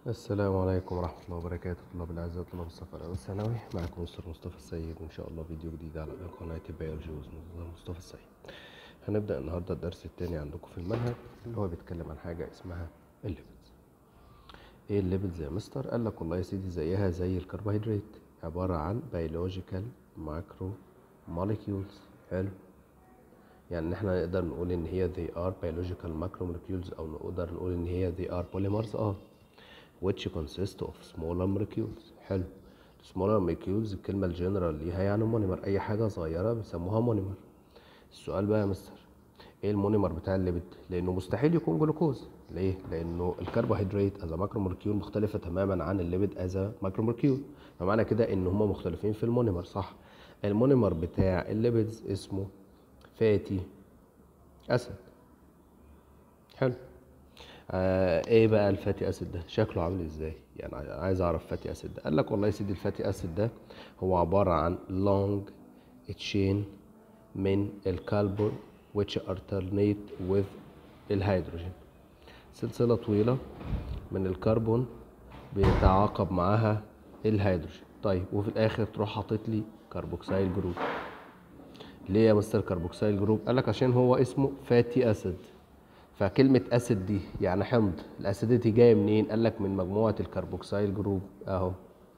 السلام عليكم ورحمة الله وبركاته طلاب الأعزاء طلاب الصف الأول الثانوي معكم مستر مصطفى السيد وإن شاء الله فيديو جديد على قناة بيولوجي مصطفى السيد هنبدأ النهاردة الدرس التاني عندكم في المنهج اللي هو بيتكلم عن حاجة اسمها الليبيدز ايه الليبيدز يا مستر قال لك والله يا سيدي زيها زي الكربوهيدرات عبارة عن بيولوجيكال ماكرو molecules حلو يعني احنا نقدر نقول ان هي they are biological macromolecules او نقدر نقول ان هي they are polymers اه which consist of smaller molecules حلو smaller molecules الكلمة الجنرال ليها يعني مونيمر أي حاجة صغيرة بيسموها مونيمر السؤال بقى يا مستر ايه المونيمر بتاع الليبيد لأنه مستحيل يكون جلوكوز ليه؟ لأنه الكربوهيدرات از ماكرو مولكيول مختلفة تماما عن الليبيد از ماكرو مولكيول فمعنى كده إن هما مختلفين في المونيمر صح المونيمر بتاع الليبيدز اسمه فاتي أسيد حلو آه ايه بقى الفاتي اسيد ده شكله عامل ازاي يعني عايز اعرف فاتي اسيد ده قال لك والله يا سيدي الفاتي اسيد ده هو عباره عن لونج تشين من الكربون which alternate with الهيدروجين سلسله طويله من الكربون بيتعاقب معاها الهيدروجين طيب وفي الاخر تروح حاطط لي كربوكسيل جروب ليه يا مستر كربوكسيل جروب قال لك عشان هو اسمه فاتي اسيد فكلمة أسيد دي يعني حمض الأسيديتي جاية منين؟ قال لك من مجموعة الكربوكسيل جروب أهو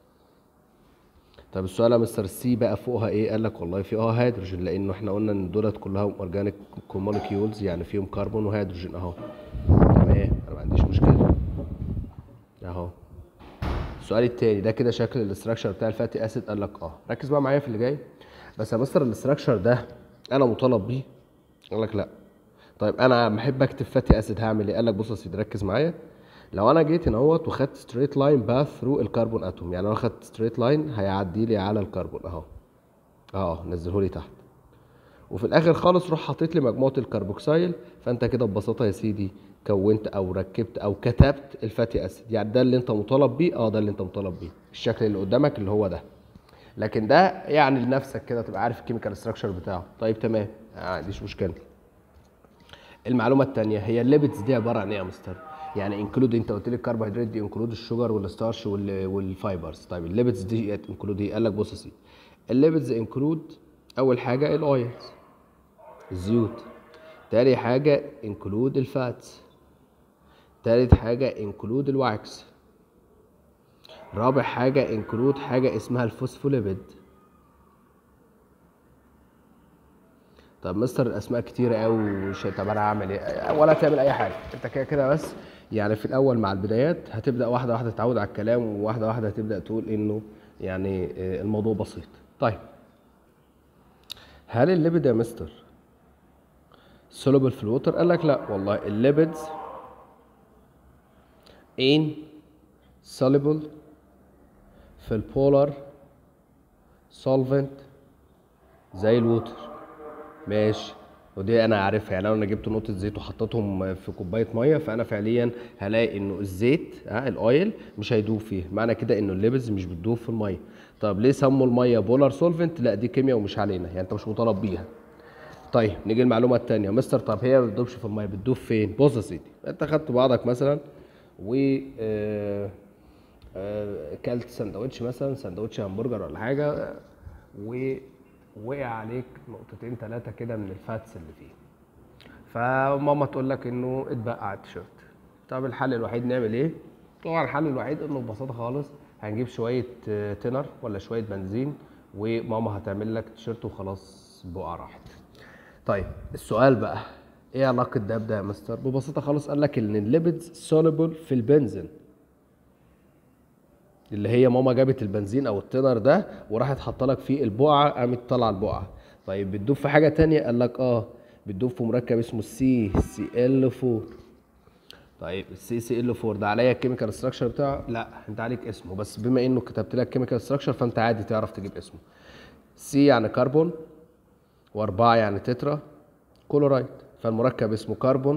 طب السؤال يا مستر سي بقى فوقها إيه؟ قال لك والله فيها هيدروجين لأنه إحنا قلنا إن دولت كلها أورجانيك مولكيولز يعني فيهم كربون وهيدروجين أهو تمام أنا ما عنديش مشكلة أهو السؤال التاني ده كده شكل الاستراكشر بتاع الفاتي أسيد قال لك أه ركز بقى معايا في اللي جاي بس يا مستر الاستراكشر ده أنا مطالب بيه؟ قال لك لأ طيب انا بحب اكتب فاتي اسيد هعمل ايه قال لك بص يا سيدي ركز معايا لو انا جيت هنا اهوت وخدت ستريت لاين باث ثرو الكربون اتوم يعني انا خدت ستريت لاين هيعدي لي على الكربون اهو اهو نزله لي تحت وفي الاخر خالص روح حاطط لي مجموعه الكربوكسيل فانت كده ببساطه يا سيدي كونت او ركبت او كتبت الفاتي اسيد يعني ده اللي انت مطالب بيه اه ده اللي انت مطالب بيه الشكل اللي قدامك اللي هو ده لكن ده يعني لنفسك كده تبقى عارف الكيميكال ستراكشر بتاعه طيب تمام ما عنديش مشكله المعلومه الثانيه هي الليبيدز دي عباره عن ايه يا مستر يعني انكلود انت قلت لي الكربوهيدرات دي انكلود الشوجر والستارش والفايبرز طيب الليبيدز دي انكلود ايه قال لك بص يا سيدي الليبيدز انكلود اول حاجه الاويلز الزيوت تاني حاجه انكلود الفاتس تالت حاجه انكلود الواكس رابع حاجه انكلود حاجه اسمها الفوسفوليبيد طب مستر الاسماء كتيره قوي وش طب انا هعمل ايه ولا تعمل اي حاجه انت كده كده بس يعني في الاول مع البدايات هتبدا واحده واحده تتعود على الكلام وواحده واحده هتبدا تقول انه يعني الموضوع بسيط طيب هل الليبيد يا مستر soluble في الوتر قال لك لا والله الليبيدز in soluble في البولار solvent زي الوتر ماشي ودي انا عارفها يعني لو انا جبت نقطه زيت وحطيتهم في كوبايه ميه فانا فعليا هلاقي انه الزيت ها الاويل مش هيدوب فيه معنى كده انه الليبز مش بتدوب في الميه طب ليه سموا الميه بولار سولفنت لا دي كيمياء ومش علينا يعني انت مش مطالب بيها طيب نيجي المعلومه الثانيه مستر طب هي ما بتدوبش في الميه بتدوب فين بص يا سيدي انت خدت بعضك مثلا و آه آه كلت سندوتش مثلا سندوتش همبرجر ولا حاجه و وقع عليك نقطتين ثلاثه كده من الفاتس اللي فيه فماما تقول لك انه اتبقع على التيشيرت طب الحل الوحيد نعمل ايه طبعا الحل الوحيد انه ببساطه خالص هنجيب شويه تنر ولا شويه بنزين وماما هتعمل لك تيشيرت وخلاص البقعه راحت طيب السؤال بقى ايه علاقه ده بده يا مستر ببساطه خالص قال لك ان الليبيدز سوليبل في البنزين اللي هي ماما جابت البنزين او التنر ده وراحت حاطه لك فيه البقعه قامت طالعه البقعه طيب بتدوب في حاجه تانية قال لك اه بتدوب في مركب اسمه السي سي ال 4 طيب السي سي ال 4 ده عليا الكيميكال ستراكشر بتاعه لا انت عليك اسمه بس بما انه كتبت لك كيميكال ستراكشر فانت عادي تعرف تجيب اسمه سي يعني كربون واربعه يعني تترا كلورايد فالمركب اسمه كربون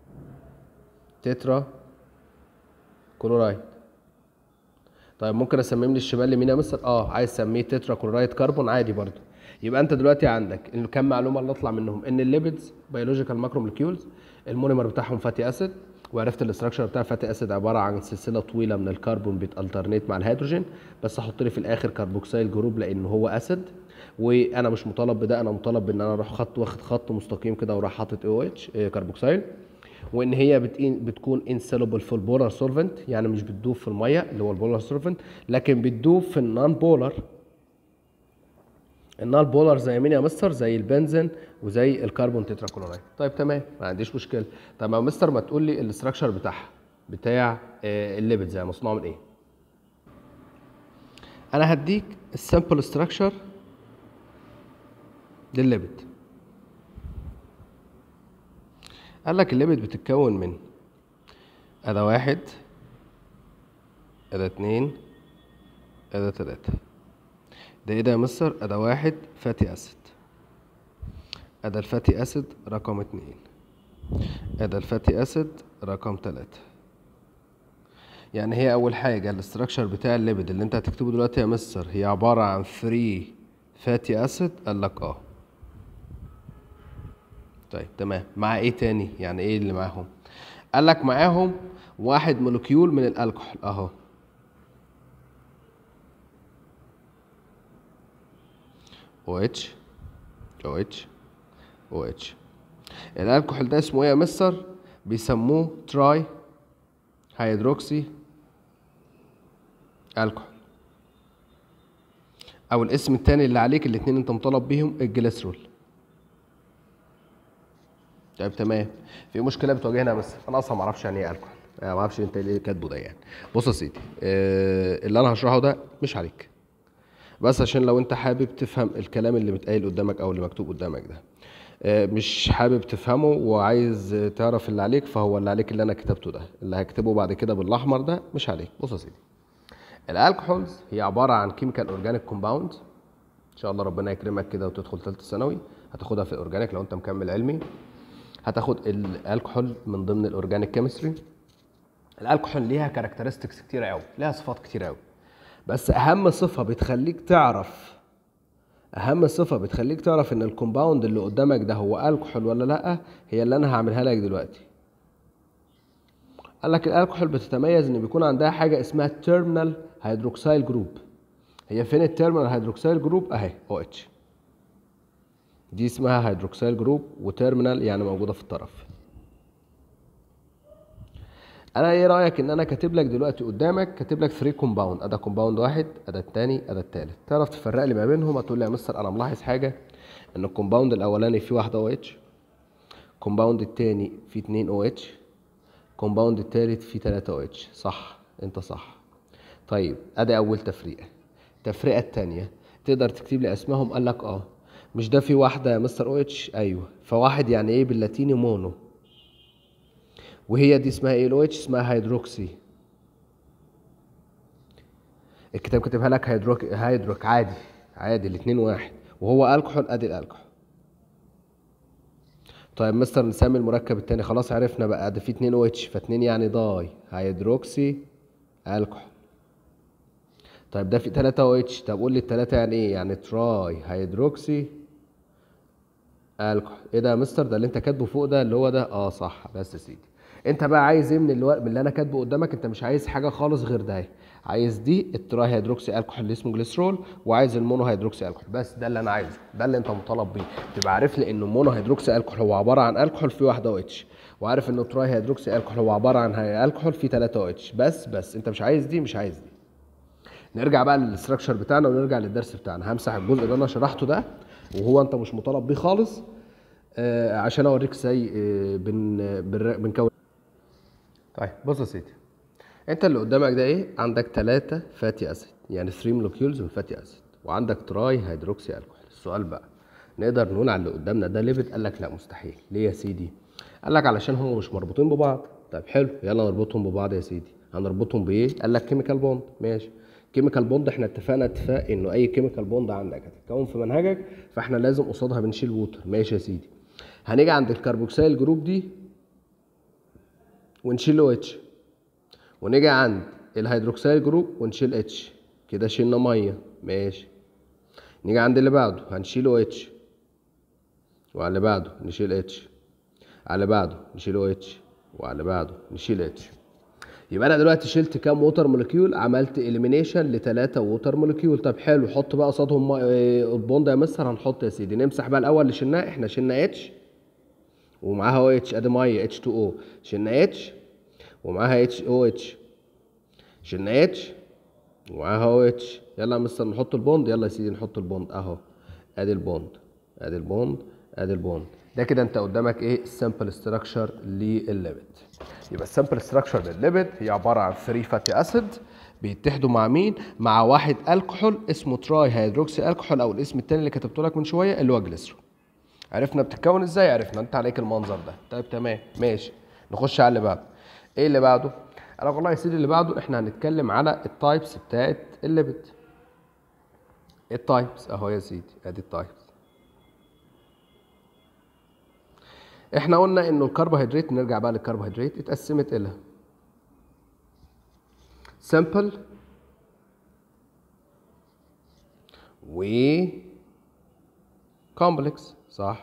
تترا كلورايد طيب ممكن اسميه من الشمال لمين يا مستر اه عايز تسميه تترا كلورايد كربون عادي برضو يبقى انت دلوقتي عندك الكام معلومه اللي اطلع منهم ان الليبيدز بيولوجيكال ماكرو مولكيولز المونيمر بتاعهم فاتي اسيد وعرفت الاستراكشر بتاع الفاتي اسيد عباره عن سلسله طويله من الكربون بيتالترنيت مع الهيدروجين بس احط لي في الاخر كربوكسيل جروب لان هو اسيد وانا مش مطالب بده انا مطالب بان انا اروح خط واخد خط مستقيم كده وراح حاطط او اتش كربوكسيل وان هي بتين بتكون انسولوبل في البولار سولفنت يعني مش بتدوب في الميه اللي هو البولار سولفنت لكن بتدوب في النون بولار النال بولر زي مين يا مستر زي البنزين وزي الكربون تترا كلورايد طيب تمام ما عنديش مشكله طب يا مستر ما تقول لي الاستراكشر بتاعها بتاع آه، الليبيد زي مصنوع من ايه انا هديك السامبل ستراكشر للليبيد قال لك الليبيد بتتكون من اداه واحد اداه اتنين اداه تلاته ده ايه ده يا مستر اداه واحد فاتي اسيد اداه الفاتي اسيد رقم اتنين اداه الفاتي اسيد رقم تلاتة يعني هي اول حاجه الاستراكشر بتاع الليبيد اللي انت هتكتبه دلوقتي يا مستر هي عباره عن 3 فاتي اسيد قال لك اه طيب تمام مع ايه تاني يعني ايه اللي معاهم قال لك معاهم واحد مولكيول من الالكحول اهو OH OH OH الالكحول ده اسمه ايه يا مستر بيسموه تراي هيدروكسي الكحول او الاسم التاني اللي عليك الاتنين انت مطالب بيهم الجليسرول طيب تمام في مشكله بتواجهنا بس انا اصلا ما اعرفش يعني ايه الكحول انا ما اعرفش انت ليه كاتبه ده يعني بص يا سيدي آه، اللي انا هشرحه ده مش عليك بس عشان لو انت حابب تفهم الكلام اللي متقايل قدامك او اللي مكتوب قدامك ده آه، مش حابب تفهمه وعايز تعرف اللي عليك فهو اللي عليك اللي انا كتبته ده اللي هكتبه بعد كده بالاحمر ده مش عليك بص يا سيدي الالكحولز هي عباره عن كيميكال اورجانيك كومباوند ان شاء الله ربنا يكرمك كده وتدخل ثالثه ثانوي هتاخدها في الاورجانيك لو انت مكمل علمي هتاخد الالكحول من ضمن الاورجانيك كيمستري الالكحول ليها كاركترستكس كتير قوي ليها صفات كتير قوي بس اهم صفه بتخليك تعرف اهم صفه بتخليك تعرف ان الكومباوند اللي قدامك ده هو الكحول ولا لا هي اللي انا هعملها لك دلوقتي قال لك الالكحول بتتميز ان بيكون عندها حاجه اسمها تيرمينال هيدروكسيل جروب هي فين التيرمينال هيدروكسيل جروب اهي او اتش دي اسمها هيدروكسيل جروب وتيرمينال يعني موجوده في الطرف انا ايه رايك ان انا كاتب لك دلوقتي قدامك كاتب لك 3 كومباوند ادا كومباوند واحد ادا التاني ادا التالت تعرف تفرق لي ما بينهم هتقول لي يا مستر انا ملاحظ حاجه ان الكومباوند الاولاني فيه واحده او اتش الكومباوند التاني فيه 2 او اتش الكومباوند التالت فيه 3 او اتش صح انت صح طيب ادي اول تفريقه التفرقه التانيه تقدر تكتب لي اسمائهم قال لك اه مش ده في واحده يا مستر او اتش ايوه فواحد يعني ايه باللاتيني مونو وهي دي اسمها ايه الاو اتش اسمها هيدروكسي الكتاب كاتبها لك هيدروك هيدروك عادي عادي الاتنين واحد وهو الكحول ادي الالكحول طيب مستر نسمي المركب التاني خلاص عرفنا بقى ده فيه اتنين او اتش فاتنين يعني داي هيدروكسي الكحول طيب ده في تلاتة او اتش طب قول لي التلاتة يعني ايه يعني تراي هيدروكسي الكحول ايه ده يا مستر ده اللي انت كاتبه فوق ده اللي هو ده اه صح بس يا سيدي انت بقى عايز ايه من الورق من اللي انا كاتبه قدامك انت مش عايز حاجه خالص غير ده عايز دي التراي هيدروكسي الكحول اللي اسمه جليسرول وعايز المونو هيدروكسي الكحول بس ده اللي انا عايزه ده اللي انت مطالب بيه تبقى عارف لي ان المونو هيدروكسي الكحول هو عباره عن الكحول فيه واحده او اتش وعارف ان التراي هيدروكسي الكحول هو عباره عن هي- الكحول فيه 3 او اتش بس بس انت مش عايز دي مش عايز دي نرجع بقى للاستراكشر بتاعنا ونرجع للدرس بتاعنا همسح الجزء اللي انا شرحته ده وهو انت مش مطالب بيه خالص آه عشان اوريك ازاي آه بن بنر- بنكون طيب بص يا سيدي انت اللي قدامك ده ايه عندك ثلاثة فاتي اسيد يعني 3 مولكيولز من فاتي اسيد وعندك تراي هيدروكسي الكحول السؤال بقى نقدر نقول على اللي قدامنا ده ليبيد قال لك لا مستحيل ليه يا سيدي قال لك علشان هم مش مربوطين ببعض طيب حلو يلا نربطهم ببعض يا سيدي هنربطهم بايه قال لك كيميكال بوند ماشي كيميكال بوند احنا اتفقنا اتفاق انه اي كيميكال بوند عندك هتتكون في منهجك فاحنا لازم قصادها بنشيل ووتر ماشي يا سيدي هنيجي عند الكربوكسيل جروب دي ونشيل او اتش ونيجي عند الهيدروكسيل جروب ونشيل اتش كده شيلنا ميه ماشي نيجي عند اللي بعده هنشيل او اتش وعلى اللي بعده نشيل اتش على اللي بعده نشيل او اتش وعلى اللي بعده نشيل اتش يبقى انا دلوقتي شلت كام ووتر مولكيول عملت اليمينيشن لثلاثة ووتر مولكيول طب حلو حط بقى قصادهم ما- إيه، البوند يا مستر هنحط يا سيدي نمسح بقى الاول اللي شلناه احنا شلنا اتش ومعاها او اتش ادي ميه اتش 2 او شلنا اتش ومعاها اتش او اتش شلنا اتش ومعاها او اتش يلا يا مستر نحط البوند يلا يا سيدي نحط البوند اهو ادي البوند ادي البوند ادي البوند ده كده انت قدامك ايه السمبل ستراكشر للليبيد يبقى السمبل ستراكشر للليبيد هي عباره عن 3 فاتي اسيد بيتحدوا مع مين مع واحد الكحول اسمه تراي هيدروكسي الكحول او الاسم التاني اللي كتبته لك من شويه اللي هو جليسرول عرفنا بتتكون ازاي عرفنا انت عليك المنظر ده طيب تمام ماشي نخش على اللي بعده ايه اللي بعده انا والله يا سيدي اللي بعده احنا هنتكلم على التايبس بتاعت الليبيد التايبس اهو يا سيدي ادي التايبس احنا قلنا انه الكربوهيدرات نرجع بقى للكربوهيدرات اتقسمت الى سمبل و كومبلكس صح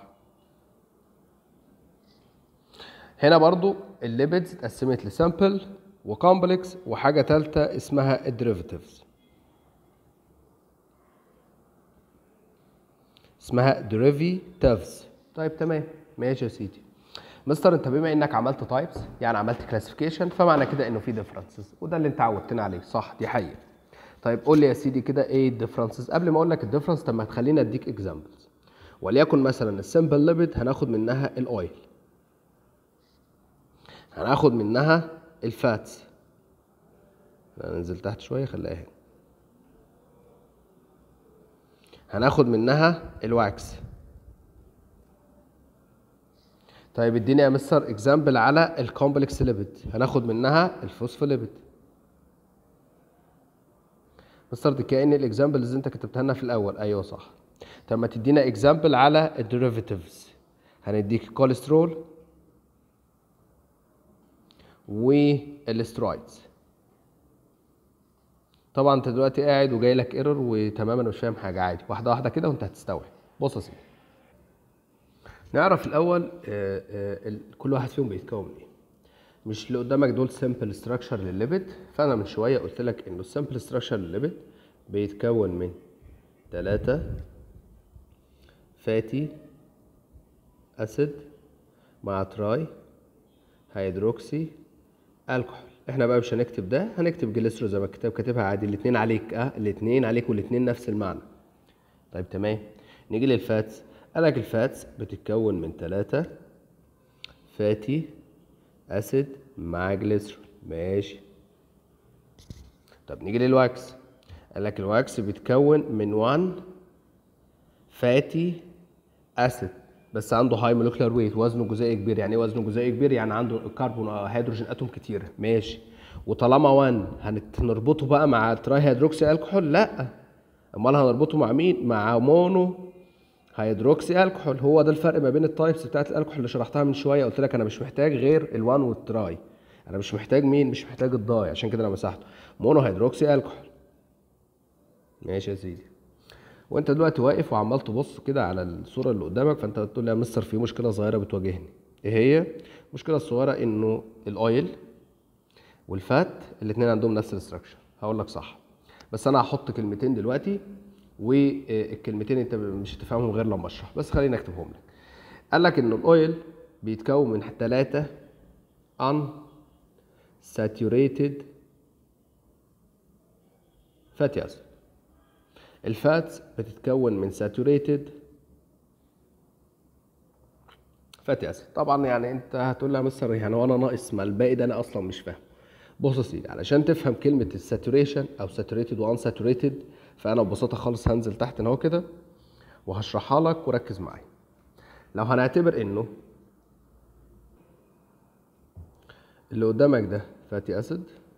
هنا برضو الليبيدز اتقسمت لسامبل وكومبلكس وحاجه ثالثه اسمها الديريفاتيفز اسمها ديريفيتيفز طيب تمام ماشي يا سيدي مستر انت بما انك عملت تايبس يعني عملت كلاسيفيكيشن فمعنى كده انه في ديفرنسز وده اللي انت عودتنا عليه صح دي حقيقه طيب قول لي يا سيدي كده ايه الديفرنسز قبل ما اقول لك الديفرنس طب ما تخليني اديك اكزامبلز وليكن مثلا السمبل ليبيد هناخد منها الاويل هناخد منها الفاتس ننزل تحت شويه خليها هنا هناخد منها الواكس طيب اديني يا مستر اكزامبل على الكومبلكس ليبيد هناخد منها الفوسفوليبيد مستر دي كأن الاكزامبل اللي انت كتبتها لنا في الاول ايوه صح طب ما تدينا اكزامبل على الديريفاتيفز هنديك كوليسترول والاسترويدز طبعا انت دلوقتي قاعد وجاي لك ايرور وتماما مش فاهم حاجه عادي واحده واحده كده وانت هتستوعب بص يا سيدي نعرف الاول آه، آه، ال- كل واحد فيهم بيتكون من ايه مش اللي قدامك دول سمبل ستراكشر للليبيد فانا من شويه قلت لك انه السمبل ستراكشر للليبيد بيتكون من ثلاثة فاتي اسيد مع تراي هيدروكسي الكحول احنا بقى مش هنكتب ده هنكتب جليسرول زي ما الكتاب كاتبها عادي الاثنين عليك اه الاثنين عليك والاثنين نفس المعنى طيب تمام نيجي للفاتس قالك الفاتس بتتكون من ثلاثة فاتي اسيد مع جليسرول ماشي طب نيجي للواكس قالك الواكس بيتكون من 1 فاتي اسيد بس عنده هاي مولكيولار ويت وزنه جزيئي كبير يعني ايه وزنه جزيئي كبير يعني عنده كربون هيدروجين اتوم كتير ماشي وطالما 1 هنربطه بقى مع التراي هيدروكسي الكحول لا امال هنربطه مع مين مع مونو هيدروكسي الكحول هو ده الفرق ما بين التايبس بتاعت الالكحول اللي شرحتها من شويه قلت لك انا مش محتاج غير ال1 والتراي انا مش محتاج مين مش محتاج الضاي عشان كده انا مسحته مونو هيدروكسي الكحول ماشي يا سيدي وانت دلوقتي واقف وعمال تبص كده على الصوره اللي قدامك فانت بتقول لي يا مستر في مشكله صغيره بتواجهني ايه هي المشكله الصغيره انه الاويل والفات الاثنين عندهم نفس الاستراكشر هقول لك صح بس انا هحط كلمتين دلوقتي والكلمتين انت مش هتفهمهم غير لما اشرح بس خليني اكتبهم لك قال لك ان الاويل بيتكون من ثلاثه unsaturated fatty acid الفاتس بتتكون من ساتوريتد فاتي اسيد طبعا يعني انت هتقول لي يا مستر يعني وانا ناقص ما الباقي ده انا اصلا مش فاهم بص يا سيدي علشان تفهم كلمه الساتوريشن او ساتوريتد وان ساتوريتد فانا ببساطه خالص هنزل تحت هنا اهو كده وهشرحها لك وركز معايا لو هنعتبر انه اللي قدامك ده فاتي اسيد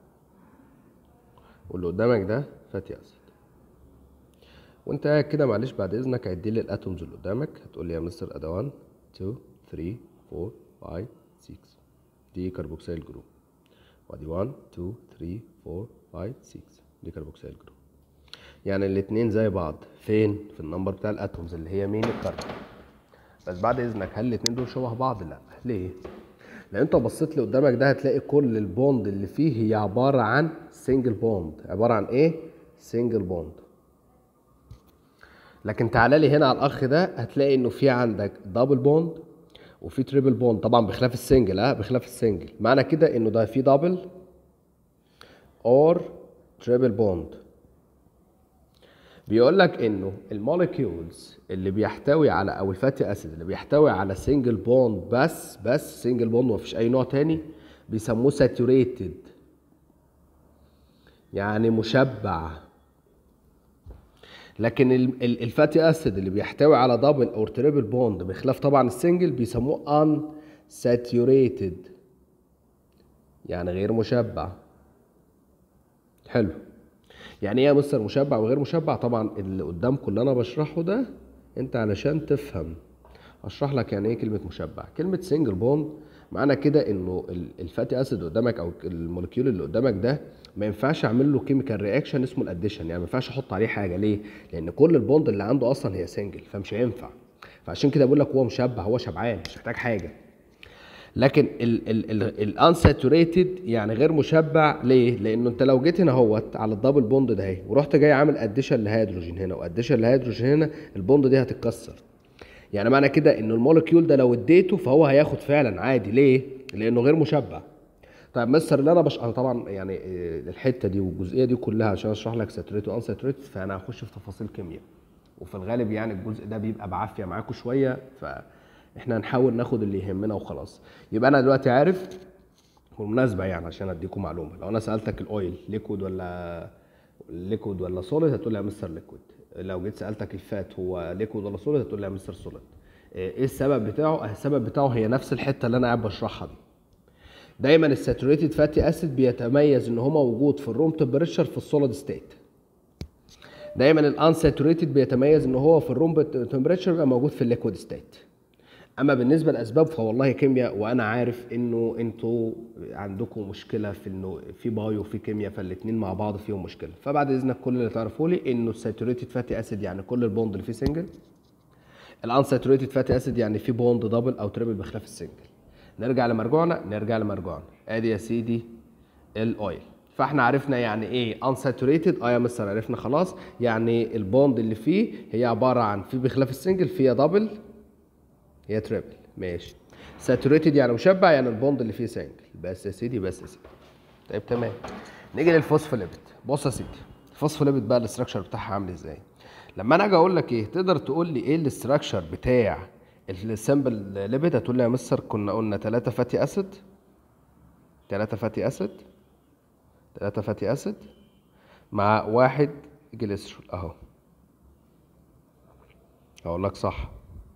واللي قدامك ده فاتي اسيد وانت قاعد كده معلش بعد اذنك هيدي لي الاتومز اللي قدامك هتقول لي يا مستر ادا 1 2 3 4 5 6 دي كربوكسيل جروب وادي 1 2 3 4 5 6 دي كربوكسيل جروب يعني الاتنين زي بعض فين في النمبر بتاع الاتومز اللي هي مين الكربون بس بعد اذنك هل الاتنين دول شبه بعض لا ليه لو انت بصيت لي قدامك ده هتلاقي كل البوند اللي فيه هي عباره عن سنجل بوند عباره عن ايه سنجل بوند لكن تعالى لي هنا على الاخ ده هتلاقي انه في عندك دبل بوند وفي تريبل بوند طبعا بخلاف السنجل ها بخلاف السنجل معنى كده انه ده في دبل اور تريبل بوند بيقول لك انه الموليكيولز اللي بيحتوي على او الفاتي اسيد اللي بيحتوي على سنجل بوند بس بس سنجل بوند ومفيش اي نوع تاني بيسموه ساتوريتد يعني مشبع لكن ال- ال- الفاتي اسيد اللي بيحتوي على دبل او تريبل بوند بخلاف طبعا السنجل بيسموه ان ساتوريتد يعني غير مشبع حلو يعني ايه يا مستر مشبع وغير مشبع طبعا اللي قدامكم اللي انا بشرحه ده انت علشان تفهم اشرح لك يعني ايه كلمه مشبع كلمه سنجل بوند معنى كده انه ال- الفاتي اسيد قدامك او المولكيول اللي قدامك ده ما ينفعش اعمل له كيميكال رياكشن اسمه الاديشن يعني ما ينفعش احط عليه حاجه ليه لان كل البوند اللي عنده اصلا هي سنجل فمش هينفع فعشان كده بقول لك هو مشبع هو شبعان مش محتاج حاجه لكن الانساتوريتد يعني غير مشبع ليه؟ لانه انت لو جيت هنا اهوت على الدبل بوند ده اهي ورحت جاي عامل اديشن لهيدروجين هنا واديشن لهيدروجين هنا البوند دي هتتكسر. يعني معنى كده ان المولكيول ده لو اديته فهو هياخد فعلا عادي ليه؟ لانه غير مشبع. طيب مستر اللي انا بش انا طبعا يعني إيه، الحته دي والجزئيه دي كلها عشان اشرح لك ساتوريت وان ساتوريت فانا هخش في تفاصيل كيمياء وفي الغالب يعني الجزء ده بيبقى بعافيه معاكم شويه فاحنا هنحاول ناخد اللي يهمنا وخلاص يبقى انا دلوقتي عارف بالمناسبه يعني عشان اديكم معلومه لو انا سالتك الاويل ليكويد ولا ليكويد ولا سوليد هتقول لي يا مستر ليكويد لو جيت سالتك الفات هو ليكويد ولا سوليد هتقول لي يا مستر سوليد ايه السبب بتاعه السبب بتاعه هي نفس الحته اللي انا قاعد بشرحها دي دايما الساتوريتد فاتي اسيد بيتميز ان هو موجود في الروم تمبريتشر في السوليد ستيت دايما الانساتوريتد بيتميز ان هو في الروم تمبريتشر بيبقى موجود في الليكويد ستيت اما بالنسبه للاسباب فوالله كيمياء وانا عارف انه انتوا عندكم مشكله في انه في بايو وفي كيمياء فالاثنين مع بعض فيهم مشكله فبعد اذنك كل اللي تعرفوا لي انه الساتوريتد فاتي اسيد يعني كل البوند اللي فيه سنجل الانساتوريتد فاتي اسيد يعني في بوند دبل او تريبل بخلاف السنجل نرجع لمرجوعنا نرجع لمرجوعنا ادي يا سيدي الاويل فاحنا عرفنا يعني ايه انساتوريتد اه يا مستر عرفنا خلاص يعني البوند اللي فيه هي عباره عن في بخلاف السنجل فيها دبل هي تريبل ماشي ساتوريتد يعني مشبع يعني البوند اللي فيه سنجل بس يا سيدي بس يا سيدي طيب تمام نيجي للفوسفوليبيد بص يا سيدي الفوسفوليبيد بقى الاستراكشر بتاعها عامل ازاي لما انا اجي اقول لك ايه تقدر تقول لي ايه الاستراكشر بتاع السامبل ليبيد هتقول لي يا مستر كنا قلنا 3 فاتي اسيد 3 فاتي اسيد 3 فاتي اسيد مع واحد جليسرول اهو هقول لك صح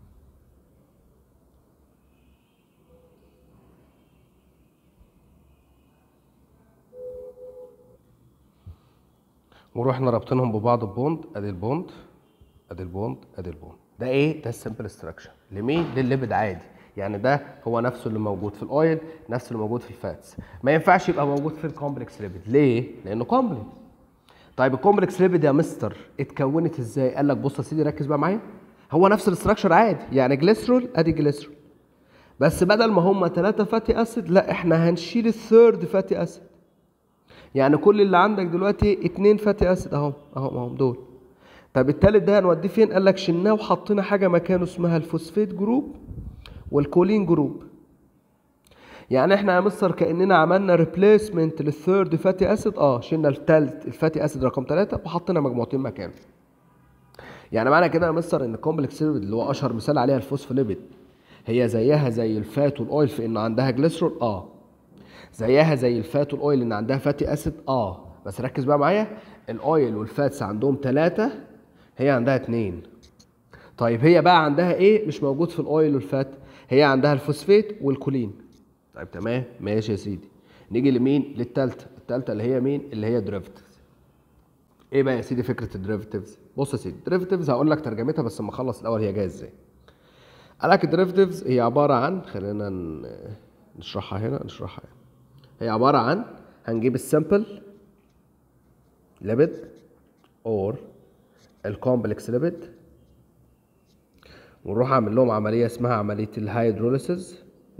ورحنا رابطينهم ببعض ببوند ادي البوند ادي البوند ادي البوند ده ايه ده السمبل ستراكشر لمين للليبيد عادي يعني ده هو نفسه اللي موجود في الاويل نفسه اللي موجود في الفاتس ما ينفعش يبقى موجود في الكومبلكس ليبيد ليه لانه كومبلكس طيب الكومبلكس ليبيد يا مستر اتكونت ازاي قال لك بص يا سيدي ركز بقى معايا هو نفس الاستراكشر عادي يعني جليسرول ادي جليسرول بس بدل ما هم ثلاثة فاتي اسيد لا احنا هنشيل الثيرد فاتي اسيد يعني كل اللي عندك دلوقتي اتنين فاتي اسيد اهو اهو اهم دول طب التالت ده هنوديه فين قال لك شلناه وحطينا حاجه مكانه اسمها الفوسفيت جروب والكولين جروب يعني احنا يا مستر كاننا عملنا ريبليسمنت للثيرد فاتي اسيد اه شلنا التالت الفاتي اسيد رقم ثلاثة وحطينا مجموعتين مكانه يعني معنى كده يا مستر ان الكومبلكس ليبيد اللي هو اشهر مثال عليها الفوسفوليبيد هي زيها زي الفات والاويل في ان عندها جليسرول اه زيها زي الفات والاويل ان عندها فاتي اسيد اه بس ركز بقى معايا الاويل والفاتس عندهم ثلاثة هي عندها اتنين طيب هي بقى عندها ايه مش موجود في الاويل والفات هي عندها الفوسفيت والكولين طيب تمام ماشي يا سيدي نيجي لمين للتالتة التالتة اللي هي مين اللي هي دريفتيفز ايه بقى يا سيدي فكرة الدريفتيفز بص يا سيدي الدريفتيفز هقول لك ترجمتها بس اما اخلص الاول هي جايه ازاي قال لك الدريفتيفز هي عبارة عن خلينا ن- نشرحها هنا نشرحها هنا هي عبارة عن هنجيب السامبل ليبيد اور الكومبلكس ليبيد ونروح اعمل لهم عمليه اسمها عمليه الهيدروليسيس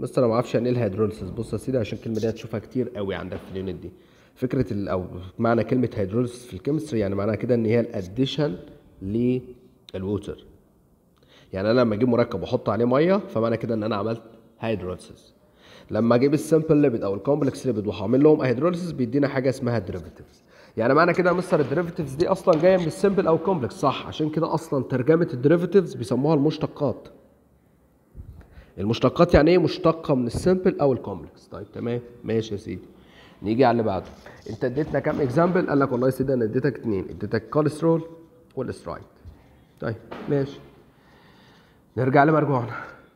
مستر انا ما اعرفش يعني ايه الهيدروليسيس بص يا سيدي عشان الكلمه دي هتشوفها كتير قوي عندك في اليونت دي فكره ال او معنى كلمه هيدروليسيس في الكيمستري يعني معناها كده ان هي الاديشن للووتر يعني انا لما اجيب مركب واحط عليه ميه فمعنى كده ان انا عملت هيدروليسيس لما اجيب السمبل ليبيد او الكومبلكس ليبيد وهعمل لهم هيدروليسيس بيدينا حاجه اسمها ديريفيتيفز يعني معنى كده يا مستر الديريفيتيفز دي اصلا جايه من السمبل او الكومبلكس صح عشان كده اصلا ترجمه الديريفيتيفز بيسموها المشتقات المشتقات يعني ايه مشتقه من السمبل او الكومبلكس طيب تمام ماشي يا سيدي نيجي على اللي بعده انت اديتنا كام اكزامبل قال لك والله يا سيدي انا اديتك اتنين اديتك كوليسترول والاسترايد طيب ماشي نرجع لمرجوعنا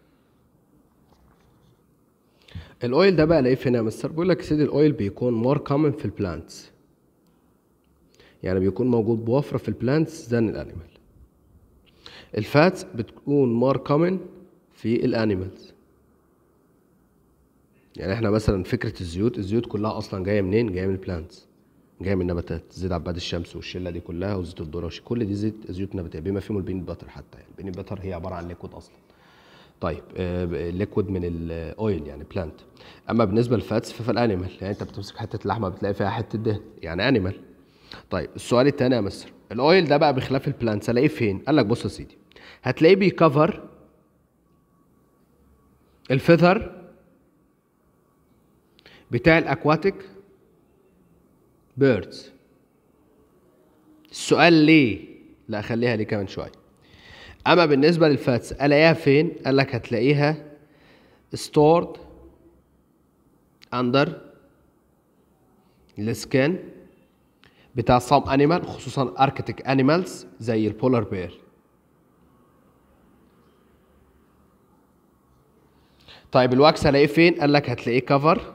الاويل ده بقى الاقيه فين يا مستر بيقول لك يا سيدي الاويل بيكون مور كومن في البلانتس يعني بيكون موجود بوفره في البلانتس ذان الانيمال الفاتس بتكون مور كومن في الانيمالز يعني احنا مثلا فكره الزيوت الزيوت كلها اصلا جايه منين جايه من البلانتس جايه من النباتات زيت عباد الشمس والشله دي كلها وزيت الذره كل دي زيت زيوت نباتيه بما فيهم البينت باتر حتى يعني البينت باتر هي عباره عن ليكويد اصلا طيب ليكويد من الاويل يعني بلانت اما بالنسبه للفاتس ففي الانيمال يعني انت بتمسك حته اللحمه بتلاقي فيها حته دهن يعني انيمال طيب السؤال الثاني يا مستر الاويل ده بقى بخلاف البلانتس الاقيه فين قال لك بص يا سيدي هتلاقيه بيكفر الفيذر بتاع الاكواتيك بيردز السؤال ليه لا خليها ليه كمان شويه اما بالنسبه للفاتس الاقيها فين قال لك هتلاقيها stored under السكن بتاع some animal خصوصا arctic animals زي البولار بير طيب الواكس هلاقيه فين قال لك هتلاقيه كفر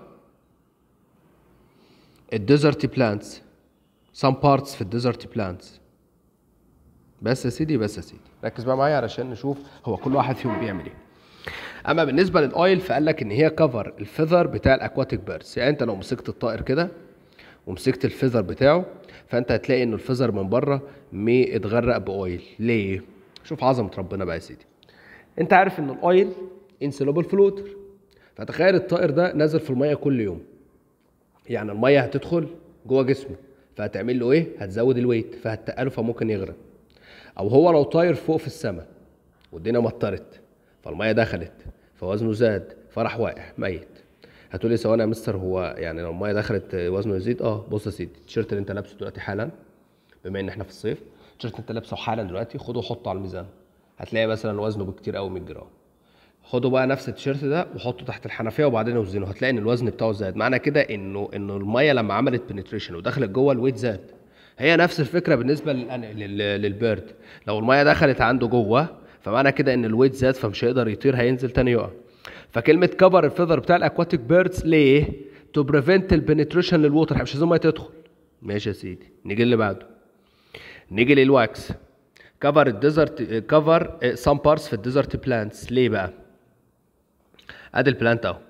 الديزرت بلانتس some parts في الديزرت بلانتس بس يا سيدي بس يا سيدي ركز بقى معايا علشان نشوف هو كل واحد فيهم بيعمل ايه اما بالنسبه للاويل فقال لك ان هي كفر الفيذر بتاع الاكواتيك بيردز يعني انت لو مسكت الطائر كده ومسكت الفيذر بتاعه فانت هتلاقي ان الفيذر من بره اتغرق باويل ليه شوف عظمه ربنا بقى يا سيدي انت عارف ان الاويل انسلوبل فلوتر فتخيل الطائر ده نازل في الميه كل يوم يعني الميه هتدخل جوه جسمه فهتعمل له ايه هتزود الويت فهتقله فممكن يغرق او هو لو طاير فوق في السماء والدنيا مطرت فالميه دخلت فوزنه زاد فراح واقع ميت هتقولي ثواني يا مستر هو يعني لو الميه دخلت وزنه يزيد اه بص يا سيدي التيشيرت اللي انت لابسه دلوقتي حالا بما ان احنا في الصيف التيشيرت اللي انت لابسه حالا دلوقتي خده وحطه على الميزان هتلاقي مثلا وزنه بكتير قوي 100 جرام خدوا بقى نفس التيشيرت ده وحطه تحت الحنفيه وبعدين اوزنه هتلاقي ان الوزن بتاعه زاد معنى كده انه انه الميه لما عملت بنتريشن ودخلت جوه الويت زاد هي نفس الفكره بالنسبه للبيرد لو الميه دخلت عنده جوه فمعنى كده ان الويت زاد فمش هيقدر يطير هينزل تاني يقع فكلمه كفر الفيذر بتاع الاكواتيك بيردز ليه تو بريفنت البنتريشن للووتر مش عايزين الميه تدخل ماشي يا سيدي نيجي اللي بعده نيجي للواكس كفر الديزرت كفر سام بارتس في الديزرت بلانتس ليه بقى ادي البلانت اهو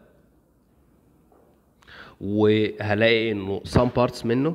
وهلاقي انه سام بارتس منه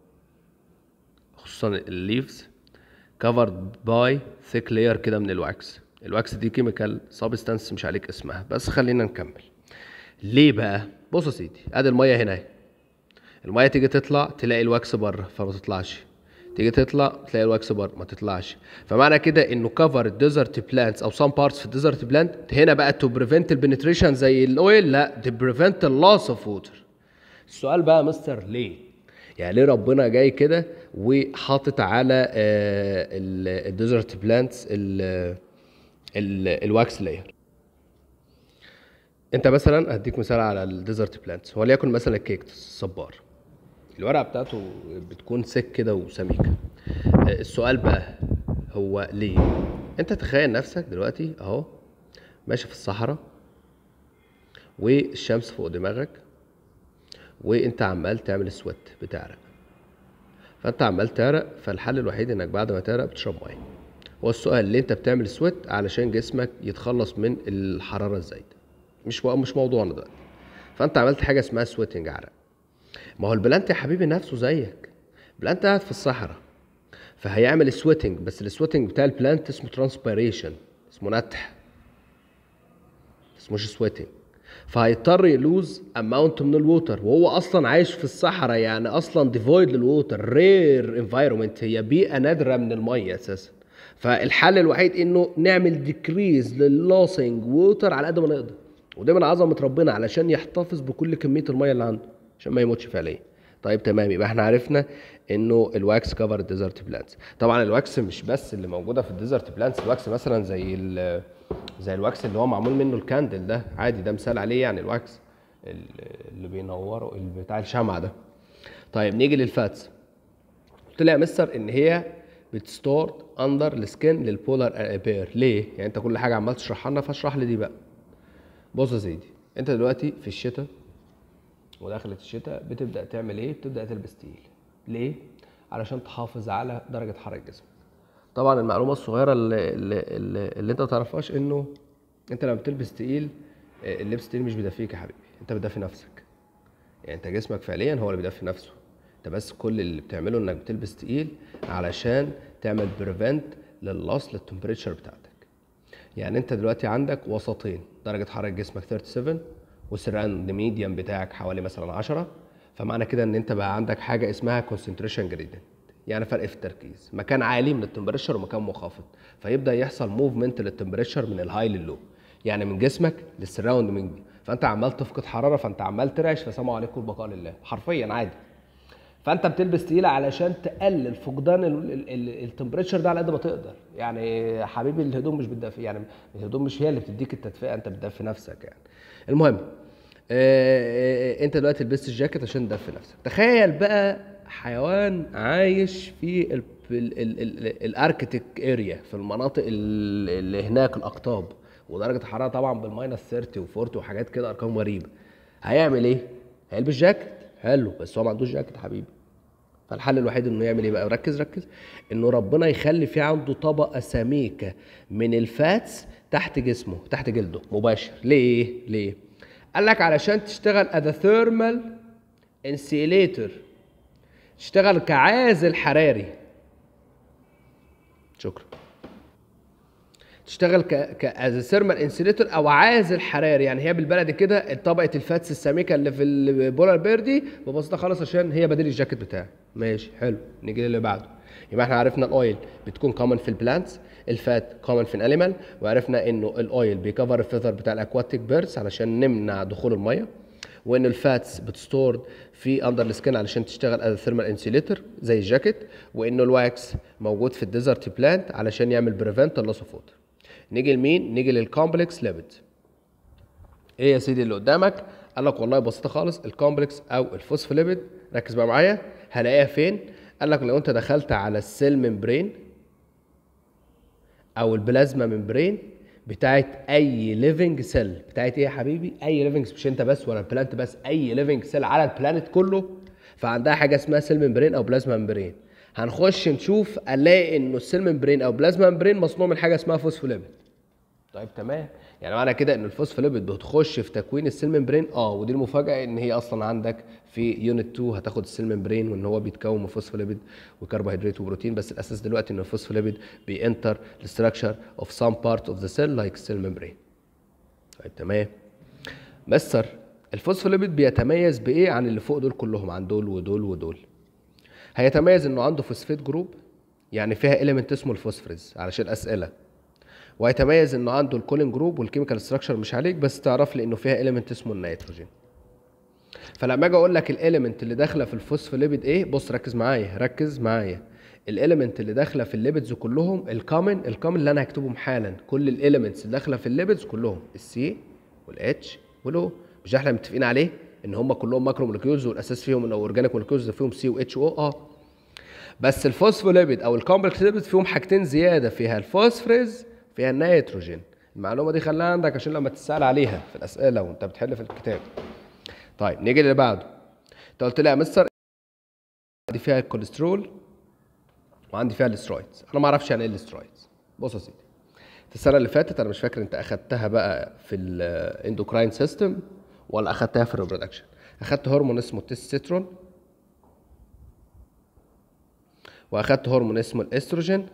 خصوصا الليفز covered باي ثيك لاير كده من الواكس الواكس دي كيميكال سبستانس مش عليك اسمها بس خلينا نكمل ليه بقى بص يا سيدي ادي الميه هنا اهي الميه تيجي تطلع تلاقي الواكس بره فما تطلعش تيجي تطلع تلاقي الواكس بره ما تطلعش فمعنى كده انه كفر الديزرت بلانتس او سام بارتس في الديزرت بلانت هنا بقى تو بريفنت البنتريشن زي الاويل لا تو بريفنت اللوس اوف ووتر السؤال بقى يا مستر ليه يعني ليه ربنا جاي كده وحاطط على الديزرت بلانتس الواكس لاير انت مثلا هديك مثال على الديزرت بلانتس وليكن مثلا الكيكتس الصبار الورقه بتاعته بتكون سك كده وسميكه السؤال بقى هو ليه انت تخيل نفسك دلوقتي اهو ماشي في الصحراء والشمس فوق دماغك وانت عمال تعمل سويت بتعرق فانت عمال تعرق فالحل الوحيد انك بعد ما تعرق بتشرب ميه هو السؤال ليه انت بتعمل سويت علشان جسمك يتخلص من الحراره الزايده مش مش موضوعنا دلوقتي فانت عملت حاجه اسمها سويتنج عرق ما هو البلانت يا حبيبي نفسه زيك البلانت قاعد في الصحراء فهيعمل سويتنج بس السويتنج بتاع البلانت اسمه ترانسبيريشن اسمه نتح اسمه مش سويتنج فهيضطر يلوز اماونت من الووتر وهو اصلا عايش في الصحراء يعني اصلا ديفويد للووتر رير انفايرمنت هي بيئه نادره من الميه اساسا فالحل الوحيد انه نعمل ديكريز لللوسنج ووتر على قد ما نقدر وده من عظمه ربنا علشان يحتفظ بكل كميه الميه اللي عنده عشان ما يموتش فعليا طيب تمام يبقى احنا عرفنا انه الواكس كفر ديزرت بلانتس طبعا الواكس مش بس اللي موجوده في الديزرت بلانتس الواكس مثلا زي ال- زي الواكس اللي هو معمول منه الكاندل ده عادي ده مثال عليه يعني الواكس ال- اللي بينوره اللي بتاع الشمعة ده طيب نيجي للفاتس قلت لي يا مستر ان هي بتستورد اندر السكين للبولار بير ليه يعني انت كل حاجه عمال تشرحها لنا فاشرح لي دي بقى بص يا سيدي انت دلوقتي في الشتاء ودخلت الشتاء بتبدا تعمل ايه بتبدا تلبس تقيل ليه علشان تحافظ على درجه حراره جسمك طبعا المعلومه الصغيره اللي, اللي, اللي, اللي انت ما تعرفهاش انه انت لما بتلبس تقيل آه، اللبس التقيل مش بيدفيك يا حبيبي انت بتدفي نفسك يعني انت جسمك فعليا هو اللي بيدفي نفسه انت بس كل اللي بتعمله انك بتلبس تقيل علشان تعمل بريفنت لللوس للتمبريتشر بتاعتك يعني انت دلوقتي عندك وسطين درجه حراره جسمك 37 والسراوند ميديم بتاعك حوالي مثلا 10 فمعنى كده ان انت بقى عندك حاجه اسمها كونسنتريشن جريدينت يعني فرق في التركيز مكان عالي من التمبريتشر ومكان منخفض فيبدا يحصل موفمنت للتمبريتشر من الهاي لللو يعني من جسمك للسراوند ميديم فانت عمال تفقد حراره فانت عمال ترعش فسلام عليكم البقاء لله حرفيا عادي فانت بتلبس تقيله علشان تقلل فقدان التمبريتشر ده على قد ما تقدر يعني حبيبي الهدوم مش بتدفي يعني الهدوم مش هي اللي بتديك التدفئه انت بتدفي نفسك يعني المهم آه، آه، انت دلوقتي لبست الجاكيت عشان تدفي نفسك تخيل بقى حيوان عايش في ال- ال- ال- ال- الاركتيك اريا في المناطق ال- اللي هناك الاقطاب ودرجه الحراره طبعا بالماينس 30 و40 وحاجات كده ارقام غريبه هيعمل ايه هيلبس جاكيت حلو بس هو ما عندوش جاكيت حبيبي فالحل الوحيد انه يعمل ايه بقى ركز ركز انه ربنا يخلي في عنده طبقه سميكه من الفاتس تحت جسمه تحت جلده مباشر ليه ليه قال لك علشان تشتغل as a thermal insulator تشتغل كعازل حراري شكرا تشتغل ك ك از ثيرمال انسوليتور او عازل حراري يعني هي بالبلدي كده طبقه الفاتس السميكه اللي في البولار بير دي ببساطه خالص عشان هي بديل الجاكيت بتاعي ماشي حلو نيجي للي بعده يبقى احنا عرفنا الاويل بتكون كومن في البلانتس الفات كومن في الانيمال وعرفنا انه الاويل بيكفر الفيذر بتاع الاكواتيك بيردز علشان نمنع دخول الميه وان الفاتس بتستورد في اندر السكين علشان تشتغل از ثيرمال انسوليتور زي الجاكيت وانه الواكس موجود في الديزرت بلانت علشان يعمل بريفنت اللوس اوف ووتر نيجي لمين نيجي للكومبلكس ليبيد ايه يا سيدي اللي قدامك قال لك والله بسيطه خالص الكومبلكس او الفوسفوليبيد ركز بقى معايا هلاقيها فين قال لك لو انت دخلت على السيل ممبرين او البلازما ممبرين بتاعت اي ليفنج سيل بتاعت ايه يا حبيبي اي ليفنج مش انت بس ولا البلانت بس اي ليفنج سيل على البلانت كله فعندها حاجه اسمها سيل ممبرين او بلازما ممبرين هنخش نشوف الاقي انه السيل ممبرين او بلازما ممبرين مصنوع من حاجه اسمها فوسفوليبيد طيب تمام يعني معنى كده ان الفوسفوليبيد بتخش في تكوين السيل ممبرين اه ودي المفاجاه ان هي اصلا عندك في يونت 2 هتاخد السيل ممبرين وان هو بيتكون من فوسفوليبيد وكربوهيدرات وبروتين بس الاساس دلوقتي ان الفوسفوليبيد بينتر الستراكشر اوف سام بارت اوف ذا سيل لايك السيل ممبرين طيب تمام مستر الفوسفوليبيد بيتميز بايه عن اللي فوق دول كلهم عن دول ودول ودول هيتميز انه عنده فوسفيت جروب يعني فيها اليمنت اسمه الفوسفوريز علشان اسئله وهيتميز انه عنده الكولين جروب والكيميكال ستراكشر مش عليك بس تعرف لي انه فيها اليمنت اسمه النيتروجين فلما اجي اقول لك الاليمنت اللي داخله في الفوسفوليبيد ايه بص ركز معايا ركز معايا الاليمنت اللي داخله في الليبيدز كلهم الكومن الكومن اللي انا هكتبهم حالا كل الاليمنتس اللي داخله في الليبيدز كلهم السي والاتش والاو مش احنا متفقين عليه ان هم كلهم ماكرو مولكيولز والاساس فيهم انه اورجانيك مولكيولز فيهم سي واتش او اه بس الفوسفوليبيد او الكومبلكس ليبيد فيهم حاجتين زياده فيها الفوسفريز فيها النيتروجين المعلومه دي خليها عندك عشان لما تسال عليها في الاسئله وانت بتحل في الكتاب طيب نيجي للي بعده انت قلت لي يا مستر دي فيها الكوليسترول وعندي فيها الاسترويدز انا ما اعرفش يعني ايه الاسترويدز بص يا سيدي السنه اللي فاتت انا مش فاكر انت اخدتها بقى في الاندوكراين سيستم ولا اخدتها في الريبرودكشن اخدت هرمون اسمه التستوستيرون واخدت هرمون اسمه الاستروجين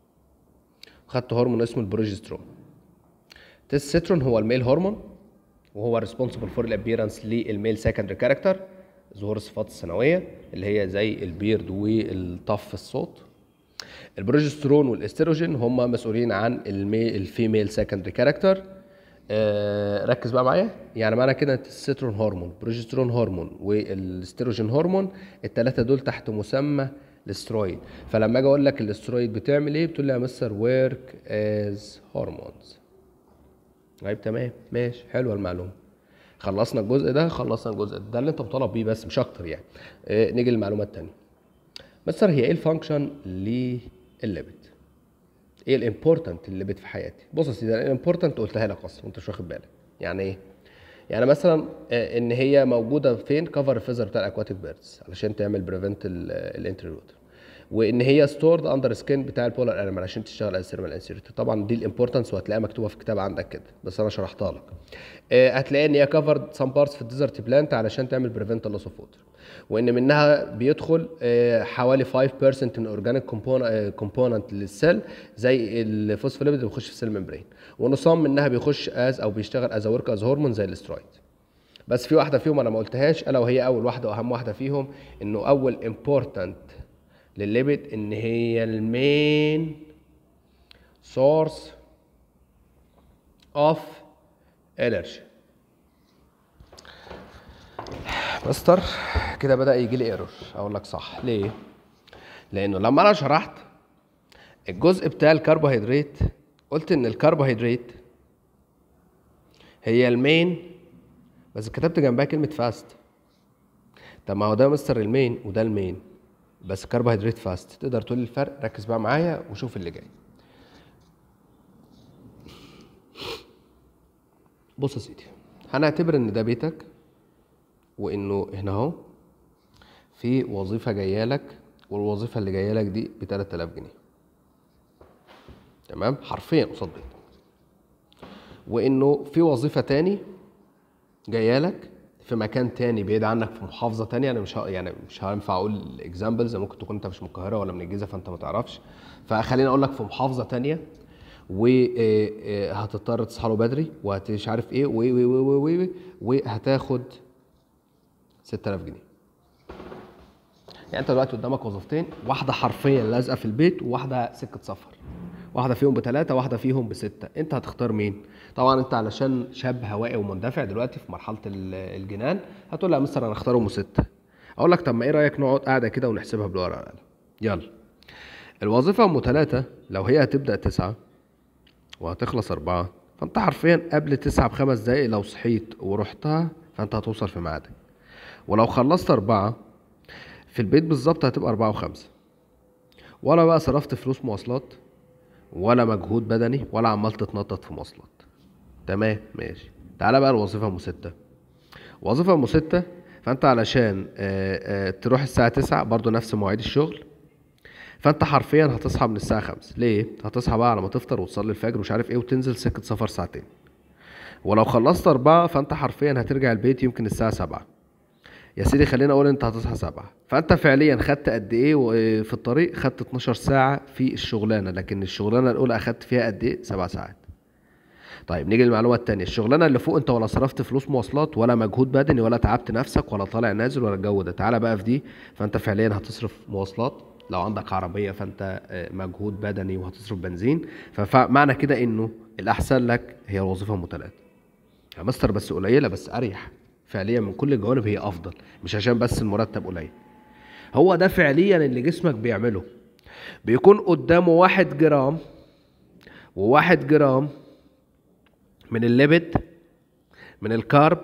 واخدت هرمون اسمه البروجسترون التستوستيرون هو الميل هرمون وهو ريسبونسبل فور الابيرنس للميل سكندري كاركتر ظهور الصفات الثانويه اللي هي زي البيرد والطف الصوت البروجسترون والاستروجين هم مسؤولين عن المي الفيميل سكندري كاركتر آه ركز بقى معايا يعني معنى كده السترون هرمون بروجسترون هرمون والاستروجين هرمون الثلاثه دول تحت مسمى الاسترويد فلما اجي اقول لك الاسترويد بتعمل ايه بتقول لي يا مستر ورك از هرمونز طيب تمام ماشي حلوه المعلومه خلصنا الجزء ده خلصنا الجزء ده ده اللي انت مطالب بيه بس مش اكتر يعني آه نيجي للمعلومه الثانيه مستر هي ايه الفانكشن للليبت ايه الامبورتنت الليبت في حياتي بص يا سيدي الامبورتنت قلتها لك اصلا وانت مش واخد بالك يعني ايه يعني مثلا آه، ان هي موجوده فين كفر الفيزر بتاع الاكواتيك بيردز علشان تعمل بريفنت الانتري روتر وان هي ستورد اندر سكين بتاع البولار انيمال عشان تشتغل از ثيرمال انسيرتور طبعا دي الامبورتنس وهتلاقيها مكتوبه في الكتاب عندك كده بس انا شرحتها لك آه، هتلاقي ان هي كفرد سام بارتس في الديزرت بلانت علشان تعمل بريفنت لوس اوف ووتر وان منها بيدخل آه، حوالي 5% من اورجانيك كومبوننت للسيل زي الفوسفوليبيد اللي بيخش في السيل ممبرين ونصام منها بيخش از او بيشتغل از ورك از هرمون زي الاسترويد بس في واحده فيهم انا ما قلتهاش الا وهي اول واحده واهم واحده فيهم انه اول امبورتنت للليبيد ان هي المين سورس اوف انرجي مستر كده بدا يجي لي ايرور اقول لك صح ليه لانه لما انا شرحت الجزء بتاع الكربوهيدرات قلت ان الكربوهيدرات هي المين بس كتبت جنبها كلمه فاست طب ما هو ده مستر المين وده المين بس كربوهيدرات فاست تقدر تقول لي الفرق ركز بقى معايا وشوف اللي جاي بص يا سيدي هنعتبر ان ده بيتك وانه هنا اهو في وظيفه جايه لك والوظيفه اللي جايه لك دي ب 3000 جنيه تمام حرفيا قصاد بيت وانه في وظيفه تاني جايه لك في مكان تاني بعيد عنك في محافظه تانية انا مش ه... يعني مش هينفع اقول اكزامبلز ممكن تكون انت مش من القاهره ولا من الجيزه فانت ما تعرفش فخليني اقول لك في محافظه تانية وهتضطر تصحى له بدري ومش عارف ايه و و و و و وهتاخد 6000 جنيه يعني انت دلوقتي قدامك وظيفتين واحده حرفيا لازقه في البيت وواحده سكه سفر واحده فيهم بثلاثه واحده فيهم بسته انت هتختار مين طبعا انت علشان شاب هوائي ومندفع دلوقتي في مرحله ال- الجنان هتقول لا يا مستر انا اختار ام سته اقول لك طب ما ايه رايك نقعد قاعده كده ونحسبها بالورقه والقلم يلا الوظيفه ام ثلاثه لو هي هتبدا تسعه وهتخلص أربعة فأنت حرفيا قبل تسعة بخمس دقايق لو صحيت ورحتها فأنت هتوصل في ميعادك ولو خلصت أربعة في البيت بالظبط هتبقى أربعة وخمسة ولا بقى صرفت فلوس مواصلات ولا مجهود بدني ولا عمال تتنطط في مواصلات تمام ماشي تعالى بقى الوظيفة أم ستة وظيفة أم ستة فأنت علشان آه، آه، تروح الساعة تسعة برضو نفس مواعيد الشغل فانت حرفيا هتصحى من الساعه 5 ليه هتصحى بقى على ما تفطر وتصلي الفجر ومش عارف ايه وتنزل سكه سفر ساعتين ولو خلصت أربعة فأنت حرفيا هترجع البيت يمكن الساعة سبعة يا سيدي خلينا أقول أنت هتصحى سبعة فأنت فعليا خدت قد إيه و- في الطريق خدت 12 ساعة في الشغلانة لكن الشغلانة الأولى أخدت فيها قد إيه سبع ساعات طيب نيجي للمعلومة التانية الشغلانة اللي فوق انت ولا صرفت فلوس مواصلات ولا مجهود بدني ولا تعبت نفسك ولا طالع نازل ولا الجو ده تعالى بقى في دي فانت فعليا هتصرف مواصلات لو عندك عربية فانت آه، مجهود بدني وهتصرف بنزين فمعنى كده انه الاحسن لك هي الوظيفة ام تلاتة يا مستر بس قليلة بس اريح فعليا من كل الجوانب هي افضل مش عشان بس المرتب قليل هو ده فعليا اللي جسمك بيعمله بيكون قدامه واحد جرام وواحد جرام من الليبيد من الكارب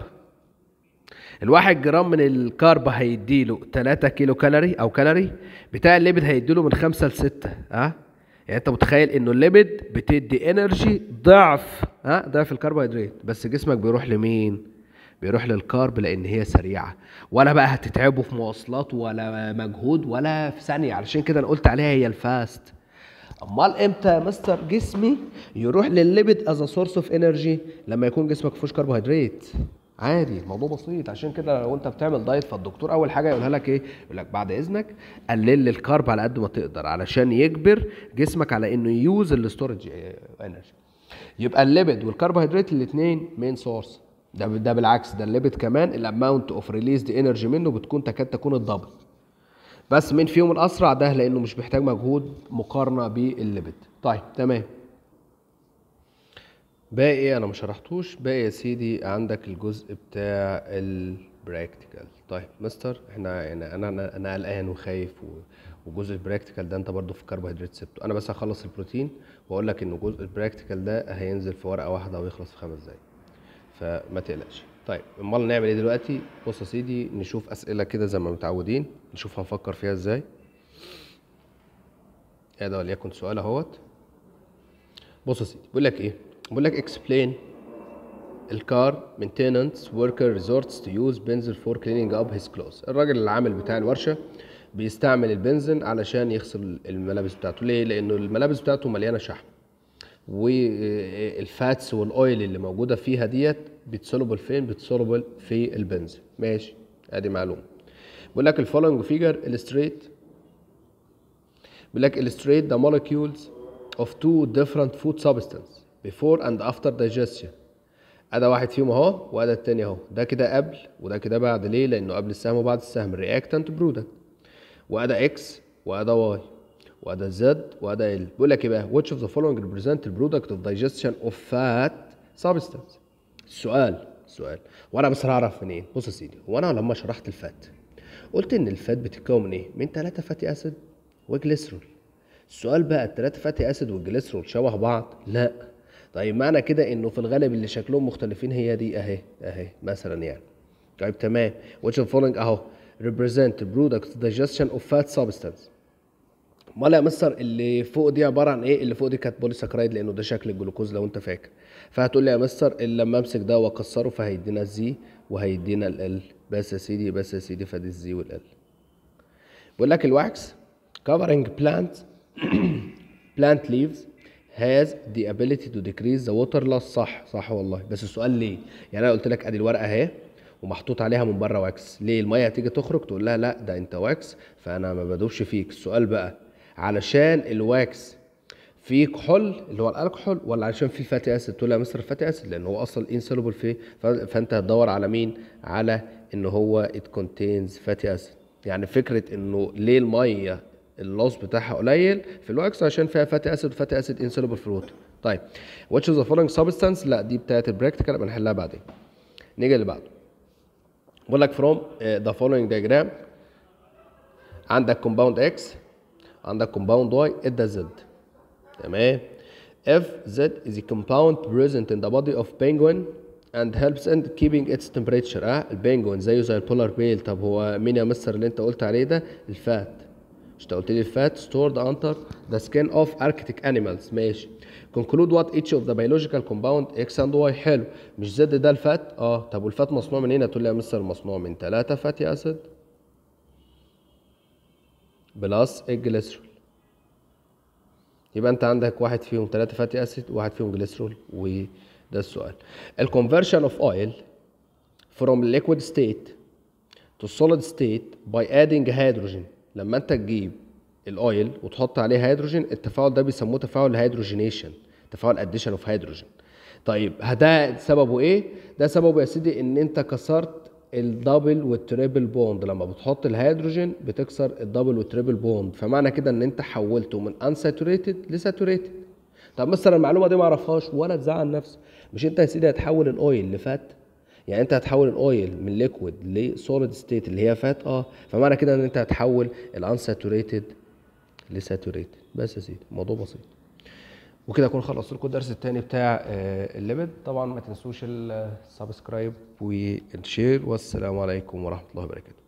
الواحد جرام من الكارب هيديله 3 كيلو كالوري او كالوري بتاع الليبيد هيديله من 5 ل 6 ها يعني انت متخيل انه الليبيد بتدي انرجي ضعف ها ضعف الكربوهيدرات بس جسمك بيروح لمين بيروح للكارب لان هي سريعه ولا بقى هتتعبه في مواصلات ولا مجهود ولا في ثانيه علشان كده انا قلت عليها هي الفاست امال امتى يا مستر جسمي يروح للليبيد از سورس اوف انرجي لما يكون جسمك مفيهوش كربوهيدرات عادي الموضوع بسيط عشان كده لو انت بتعمل دايت فالدكتور اول حاجه يقولها لك ايه يقول لك بعد اذنك قلل لي الكارب على قد ما تقدر علشان يجبر جسمك على انه يوز الاستورج انرجي يبقى الليبيد والكربوهيدرات الاثنين مين سورس ده ده بالعكس ده الليبت كمان الاماونت اوف ريليزد انرجي منه بتكون تكاد تكون الدبل بس مين فيهم الاسرع ده لانه مش محتاج مجهود مقارنه بالليبت طيب تمام باقي ايه انا ما شرحتوش باقي يا سيدي عندك الجزء بتاع البراكتيكال طيب مستر احنا يعني انا انا انا قلقان وخايف و- وجزء البراكتيكال ده انت برضو في كربوهيدرات سبته انا بس هخلص البروتين واقول لك ان جزء البراكتيكال ده هينزل في ورقه واحده ويخلص في خمس دقايق فما تقلقش طيب امال نعمل ايه دلوقتي بص يا سيدي نشوف اسئله كده زي ما متعودين نشوف هنفكر فيها ازاي هذا وليكن سؤال اهوت بص يا سيدي بيقول لك ايه بيقول لك explain الكار maintenance worker resorts to use benzene for cleaning up his clothes الراجل العامل بتاع الورشة بيستعمل البنزين علشان يغسل الملابس بتاعته ليه لانه الملابس بتاعته مليانة شحم والفاتس والاويل اللي موجودة فيها ديت بتسولبل فين بتسولبل في البنزين ماشي ادي معلومة بيقول لك الفولوينج فيجر illustrate بيقول لك illustrate the molecules of two different food substances before and after digestion ادي واحد فيهم اهو وادي التاني اهو ده كده قبل وده كده بعد ليه لانه قبل السهم وبعد السهم reactant برودكت وادي اكس وادي واي وادي زد وادي ال بيقول لك ايه بقى which of the following represent the product of digestion of fat substance السؤال السؤال وانا بس هعرف منين بص يا سيدي هو انا لما شرحت الفات قلت ان الفات بتتكون من ايه من ثلاثة فاتي اسيد وجليسرول السؤال بقى الثلاثة فاتي اسيد والجليسرول شبه بعض لا طيب معنى كده انه في الغالب اللي شكلهم مختلفين هي دي اهي اهي مثلا يعني طيب تمام which of the following اهو represent the product digestion of fat substance امال يا مستر اللي فوق دي عباره عن ايه اللي فوق دي كانت بوليساكرايد لانه ده شكل الجلوكوز لو انت فاكر فهتقول لي يا مستر اللي لما امسك ده واكسره فهيدينا الزي وهيدينا ال بس يا سيدي بس يا سيدي فدي الزي والال بيقول لك الواكس covering plant plant leaves has the ability to decrease the water loss صح صح والله بس السؤال ليه يعني انا قلت لك ادي الورقه اهي ومحطوط عليها من بره واكس ليه الميه هتيجي تخرج تقول لها لا ده انت واكس فانا ما بدوبش فيك السؤال بقى علشان الواكس فيه كحول اللي هو الالكحول ولا علشان فيه فاتي اسيد تقول لها يا مستر فاتي اسيد لان هو اصلا انسولوبل فيه ف- فانت هتدور على مين على ان هو it contains fatty acid يعني فكره انه ليه الميه اللوس بتاعها قليل في الواكس عشان فيها فاتي اسيد وفاتي اسيد انسولوبل في الوتر طيب which is the following substance لا دي بتاعت البراكتيكال بنحلها بعدين نيجي اللي بعده بقول لك from uh, the following diagram عندك compound X عندك compound Y ادى Z تمام if Z is a compound present in the body of penguin and helps in keeping its temperature اه البنجوين زيه زي البولار بيل طب هو مين يا مستر اللي انت قلت عليه ده الفات مش انت قلت لي الفات stored under the skin of arctic animals ماشي conclude what each of the biological compound X and Y حلو مش زد ده الفات اه طب والفات مصنوع من هنا تقول لي يا مستر مصنوع من ثلاثة فاتي اسيد بلس الجليسرول يبقى انت عندك واحد فيهم ثلاثة فاتي اسيد وواحد فيهم جليسرول وده السؤال الكونفرشن اوف اويل from liquid state to solid state by adding hydrogen لما انت تجيب الاويل وتحط عليه هيدروجين التفاعل ده بيسموه تفاعل هيدروجينيشن تفاعل اديشن اوف هيدروجين طيب ده سببه ايه ده سببه يا سيدي ان انت كسرت الدبل والتريبل بوند لما بتحط الهيدروجين بتكسر الدبل والتريبل بوند فمعنى كده ان انت حولته من unsaturated لساتوريتد طب مثلا المعلومه دي ما اعرفهاش ولا تزعل نفسك مش انت يا سيدي هتحول الاويل لفات يعني انت هتحول الاويل من ليكويد لسوليد ستيت اللي هي فات اه فمعنى كده ان انت هتحول الانساتوريتد لساتوريتد بس يا سيدي الموضوع بسيط وكده اكون خلصت لكم الدرس الثاني بتاع آه، الليميت طبعا ما تنسوش السبسكرايب والشير والسلام عليكم ورحمه الله وبركاته